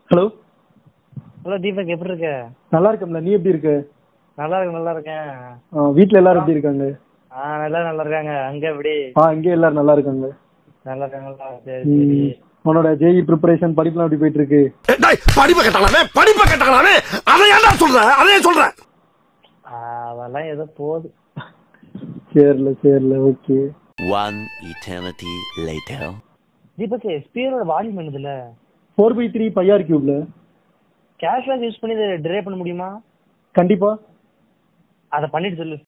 Hello hello Deepak எப்படி இருக்க நல்லா இருக்கேன்ல நீ எப்படி இருக்க நல்லா இருக்கேன் நல்லா இருக்கேன் ஆ, வீட்ல எல்லாரும் எப்படி இருக்காங்க ஆ நல்லா நல்லா இருக்காங்க அங்க எப்படி ஆ இங்கே எல்லாரும் நல்லா இருக்காங்க நல்லா இருக்காங்களா சரி ம். சரி உன்னோட ஜேஇ ப்ரிப்பரேஷன் படிப்புலாம் எப்படி போயிட்டு இருக்கு டேய் படிப்பை கட்டலாமே படிப்பை கட்டலாமே அதை ஏன்டா சொல்ற அதையே சொல்ற ஆ, அதெல்லாம் ஏதோ போகுது சரில சரில ஓகே One eternity later. தீபக் ஸ்பீரோட வால்யூம் என்னதுல ஃபோர் பை த்ரீ பையார் கியூப்ல கேஷ்லாக் யூஸ் பண்ணி இதை டிரைவ் பண்ண முடியுமா கண்டிப்பா அதை பண்ணிட்டு சொல்லு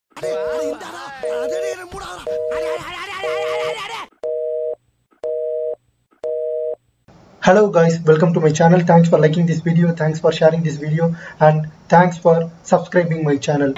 Hello guys, welcome to my channel. Thanks for liking this video. Thanks for sharing this video. And thanks for subscribing my channel.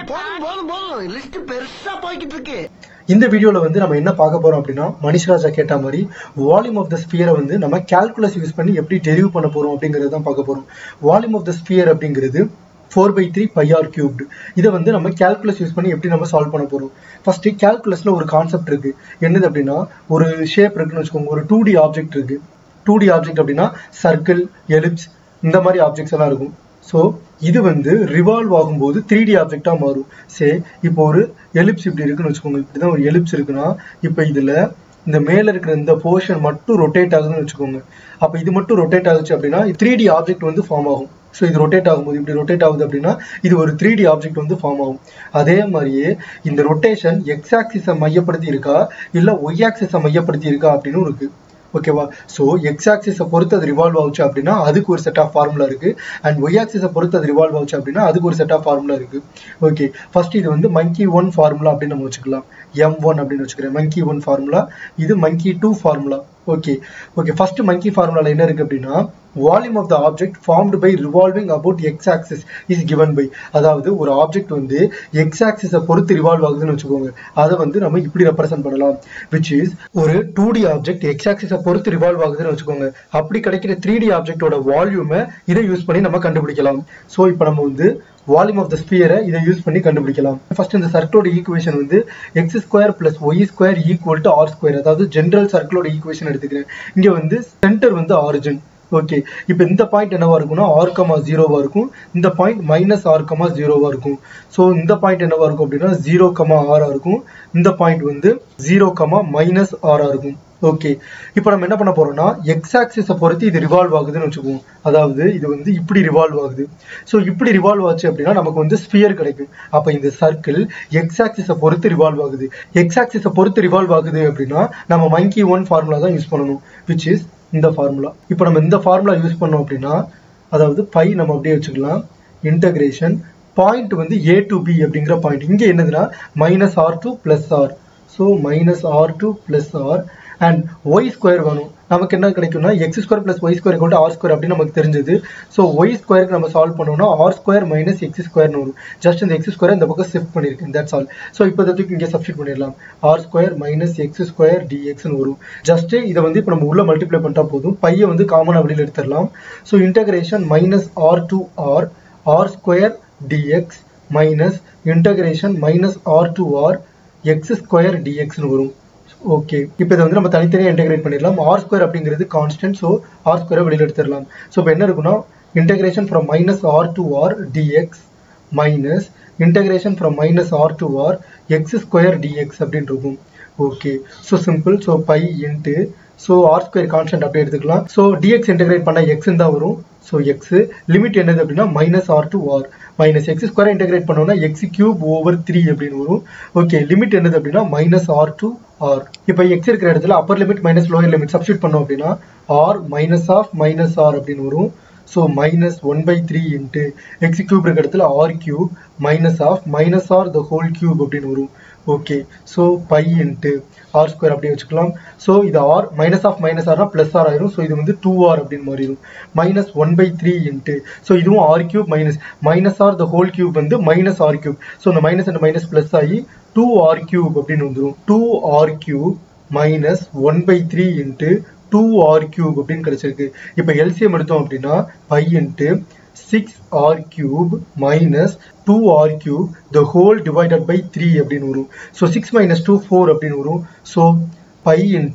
இந்த வீடியோல வந்து நம்ம என்ன பார்க்க போறோம் அப்படின்னா மணிஷ்ராஜா கேட்ட மாதிரி வால்யூம் ஆஃப் த ஸ்பியரை வந்து நம்ம கால்குலஸ் யூஸ் பண்ணி எப்படி டெரிவ் பண்ண போறோம் அப்படிங்கறத தான் பார்க்க போறோம் வால்யூம் ஆஃப் த ஸ்பியர் அப்படிங்கிறது four by three pi r cubed இதை வந்து நம்ம கால்குலஸ் யூஸ் பண்ணி எப்படி நம்ம சால்வ் பண்ண போறோம் ஃபர்ஸ்ட் கால்குலஸ்ல ஒரு கான்செப்ட் இருக்கு என்னது அப்படின்னா ஒரு ஷேப் இருக்குன்னு வச்சுக்கோங்க ஒரு டூ டி ஆப்ஜெக்ட் இருக்கு டூ டி ஆப்ஜெக்ட் அப்படின்னா சர்க்கிள் எலிப்ஸ் இந்த மாதிரி ஆப்ஜெக்ட்ஸ் எல்லாம் இருக்கும் ஸோ இது வந்து ரிவால்வ் ஆகும்போது த்ரீ டி ஆப்ஜெக்டாக மாறும் சே இப்போ ஒரு எலிப்ஸ் இப்படி இருக்குன்னு வச்சுக்கோங்க இப்படி தான் ஒரு எலிப்ஸ் இருக்குன்னா இப்போ இதில் இந்த மேலே இருக்கிற இந்த போர்ஷன் மட்டும் ரொட்டேட் ஆகுதுன்னு வச்சுக்கோங்க அப்போ இது மட்டும் ரொட்டேட் ஆகுச்சு அப்படின்னா த்ரீ டி ஆப்ஜெக்ட் வந்து ஃபார்ம் ஆகும் ஸோ இது ரொட்டேட் ஆகும்போது இப்படி ரொட்டேட் ஆகுது அப்படின்னா இது ஒரு த்ரீ டி ஆப்ஜெக்ட் வந்து ஃபார்ம் ஆகும் அதே மாதிரியே இந்த ரொட்டேஷன் எக்ஸ் ஆக்சிஸை மையப்படுத்தி இருக்கா இல்லை ஒய் ஆக்சிஸை மையப்படுத்தி இருக்கா அப்படின்னு இருக்கு ஓகேவா ஸோ எக்ஸ் ஆக்சிஸை பொறுத்து அது ரிவால்வ் ஆச்சு அப்படின்னா அதுக்கு ஒரு செட் ஆஃப் ஃபார்முலா இருக்கு அண்ட் ஒய் ஆக்சிஸை பொறுத்து அது ரிவால்வ் ஆச்சு அப்படின்னா அதுக்கு ஒரு செட் ஆஃப் ஃபார்முலா இருக்கு ஓகே ஃபர்ஸ்ட் இது வந்து மங்கி ஒன் ஃபார்முலா அப்படின்னு நம்ம வச்சுக்கலாம் எம் ஒன் அப்படின்னு வச்சுக்கிறேன் மங்கி ஒன் ஃபார்முலா இது monkey two formula okay okay first monkey ஃபார்முலால என்ன இருக்கு அப்படின்னா volume of the object formed by revolving about X axis is given by அதாவது ஒரு ஆப்ஜெக்ட் வந்து எக்ஸ் ஆக்சிஸை பொறுத்து ரிவால்வ் ஆகுதுன்னு வச்சுக்கோங்க அதை வந்து நம்ம இப்படி ரெப்ரசென்ட் பண்ணலாம் விச் இஸ் ஒரு டூ டி ஆப்ஜெக்ட் எக்ஸ் ஆக்சிஸை பொறுத்து ரிவால்வ் ஆகுதுன்னு வச்சுக்கோங்க அப்படி கிடைக்கிற த்ரீ டி ஆப்ஜெக்டோட வால்யூமை இதை யூஸ் பண்ணி நம்ம கண்டுபிடிக்கலாம் ஸோ இப்போ நம்ம வந்து வால்யூம் ஆஃப் த ஸ்பியரை இதை யூஸ் பண்ணி கண்டுபிடிக்கலாம் ஃபர்ஸ்ட் இந்த சர்க்கிளோட ஈக்குவேஷன் வந்து X square plus Y square equal to R square அதாவது ஜென்ரல் சர்க்கிளோட ஈக்குவேஷன் எடுத்துக்கிறேன் இங்க வந்து சென்டர் வந்து ஆரிஜின் ஓகே இப்போ இந்த பாயிண்ட் என்னவா இருக்கும்னா ஆர் கமா ஜீரோவா இருக்கும் இந்த பாயிண்ட் மைனஸ் ஆர் கமா ஜீரோவா இருக்கும் ஸோ இந்த பாயிண்ட் என்னவா இருக்கும் அப்படின்னா ஜீரோ கமா ஆரா இருக்கும் இந்த பாயிண்ட் வந்து ஜீரோ கமா மைனஸ் ஆரா இருக்கும் ஓகே இப்போ நம்ம என்ன பண்ண போறோம்னா எக்ஸ் ஆக்சிஸை பொறுத்து இது ரிவால்வ் ஆகுதுன்னு வச்சுக்குவோம் அதாவது இது வந்து இப்படி ரிவால்வ் ஆகுது ஸோ இப்படி ரிவால்வ் ஆச்சு அப்படின்னா நமக்கு வந்து ஸ்பியர் கிடைக்கும் அப்போ இந்த சர்க்கிள் எக்ஸ் ஆக்சிஸை பொறுத்து ரிவால்வ் ஆகுது எக்ஸ் ஆக்சிஸை பொறுத்து ரிவால்வ் ஆகுது அப்படின்னா நம்ம மங்கி ஒன் ஃபார்முலா தான் யூஸ் பண்ணணும் விச் இஸ் இந்த ஃபார்முலா இப்போ நம்ம இந்த ஃபார்முலா யூஸ் பண்ணோம் அப்படின்னா அதாவது பை நம்ம அப்படியே வச்சுக்கலாம் இன்டகிரேஷன் பாயிண்ட் வந்து ஏ டு பி அப்படிங்கிற பாயிண்ட் இங்கே என்னதுன்னா minus R to plus R so minus R to plus R and Y square வேணும் நமக்கு என்ன கிடைக்கும்னா X square plus Y square கொண்டு ஆர் ஸ்கொயர் அப்படின்னு நமக்கு தெரிஞ்சது ஸோ ஒய் ஸ்கொயருக்கு நம்ம சால்வ் பண்ணோம்னா ஆர் ஸ்கொயர் மைனஸ் எக்ஸ் ஸ்கொயர்னு வரும் ஜஸ்ட் இந்த எக்ஸ் ஸ்கொயர் இந்த பக்கம் ஷிஃப்ட் பண்ணியிருக்கேன் தட்ஸ் ஆல் ஸோ இப்போ தூக்கி இங்கே சப்ஸ்டிட் பண்ணிடலாம் R square minus X square டிஎக்ஸ்னு வரும் ஜஸ்ட் இதை வந்து இப்போ நம்ம உள்ள மல்டிப்ளை பண்ணிட்டா போதும் பையை வந்து காமனாக வெளியில் எடுத்துடலாம் so integration minus R to R R square D X minus integration minus R to R X square டிஎக்ஸ்னு வரும் ஓகே இப்போ இதை வந்து நம்ம தனித்தனியாக இன்டெகிரேட் பண்ணிடலாம் ஆர் ஸ்கொயர் அப்படிங்கிறது கான்ஸ்டன்ட் ஸோ ஆர் ஸ்கொயரை வெளியில் எடுத்துடலாம் ஸோ இப்போ என்ன இருக்குன்னா integration from minus R to R D X minus integration from minus R to R X square D X அப்படின்னு இருக்கும் okay so simple so pi into so R square constant அப்படியே எடுத்துக்கலாம் ஸோ டிஎக்ஸ் இன்டெகிரேட் பண்ணால் X தான் வரும் so X limit என்னது அப்படின்னா minus R to R minus X square integrate பண்ணோம்னா எக்ஸ் கியூப் ஓவர் த்ரீ அப்படின்னு வரும் ஓகே லிமிட் என்னது அப்படின்னா மைனஸ் ஆர் டு ஆர் இப்போ எக்ஸ் இருக்கிற இடத்துல upper limit minus lower limit substitute பண்ணோம் அப்படின்னா R minus of minus R அப்படின்னு வரும் so minus one by three into X cube இருக்கிற இடத்துல R cube minus of minus R the whole cube அப்படின்னு வரும் okay so pi into R square அப்படியே வச்சுக்கலாம் ஸோ இது ஆர் மைனஸ் ஆஃப் மைனஸ் ஆர்னா ப்ளஸ் ஆர் ஆயிரும் ஸோ இது வந்து டூ ஆர் அப்படின்னு மாறிடும் minus one by three into so இதுவும் R cube minus minus R the whole cube வந்து மைனஸ் ஆர் கியூப் ஸோ இந்த மைனஸ் அண்ட் மைனஸ் ப்ளஸ் ஆகி டூ ஆர் கியூப் அப்படின்னு வந்துடும் two R cube minus one by three into two R cube அப்படின்னு கிடைச்சிருக்கு இப்போ LCM எடுத்தோம் அப்படின்னா pi into six R cube minus two R cube the whole divided by three அப்படின்னு வரும் so six minus two four அப்படின்னு வரும் so pi into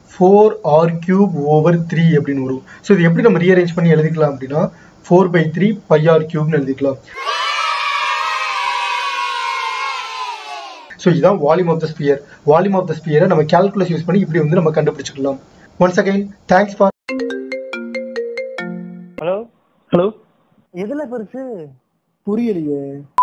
four R cube over three அப்படின்னு வரும் ஸோ இது எப்படி நம்ம ரீஅரேஞ்ச் பண்ணி எழுதிக்கலாம் அப்படின்னா four by three pi R கியூப்னு எழுதிக்கலாம் ஸோ இதுதான் volume of the sphere volume of the ஸ்பியரை நம்ம கால்குலஸ் யூஸ் பண்ணி இப்படி வந்து நம்ம கண்டுபிடிச்சிக்கலாம் once again thanks for hello hello எதுல பெருசு புரியலையே